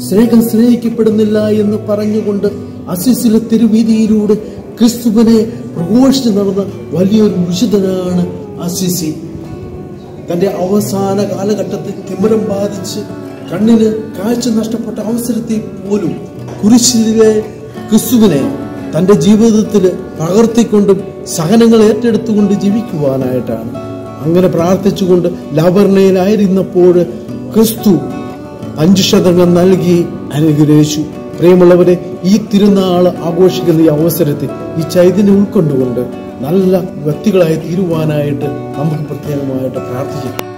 സ്നേഹം സ്നേഹിക്കപ്പെടുന്നില്ല എന്ന് പറഞ്ഞുകൊണ്ട് അസിസിലെ തെരുവീതിയിലൂടെ ക്രിസ്തുവിനെ പ്രഘോഷിച്ച് നടന്ന വലിയൊരു വിശുദ്ധനാണ് അസിസി തന്റെ അവസാന കാലഘട്ടത്തിൽ തിമിരം ബാധിച്ച് കണ്ണിന് കാഴ്ച നഷ്ടപ്പെട്ട അവസരത്തിൽ പോലും കുരിശിലെ ക്രിസ്തുവിനെ തന്റെ ജീവിതത്തിൽ പകർത്തിക്കൊണ്ടും സഹനങ്ങൾ ഏറ്റെടുത്തുകൊണ്ട് ജീവിക്കുവാനായിട്ടാണ് അങ്ങനെ പ്രാർത്ഥിച്ചുകൊണ്ട് ലവർണയിലായിരുന്നപ്പോൾ ക്രിസ്തു അഞ്ചു ശതകം നൽകി അനുഗ്രഹിച്ചു പ്രിയമുള്ളവരെ ഈ തിരുനാൾ ആഘോഷിക്കുന്ന ഈ അവസരത്തിൽ ഈ ചൈതന്യം ഉൾക്കൊണ്ടുകൊണ്ട് നല്ല വ്യക്തികളായി തീരുവാനായിട്ട് നമുക്ക് പ്രത്യേകമായിട്ട് പ്രാർത്ഥിക്കാം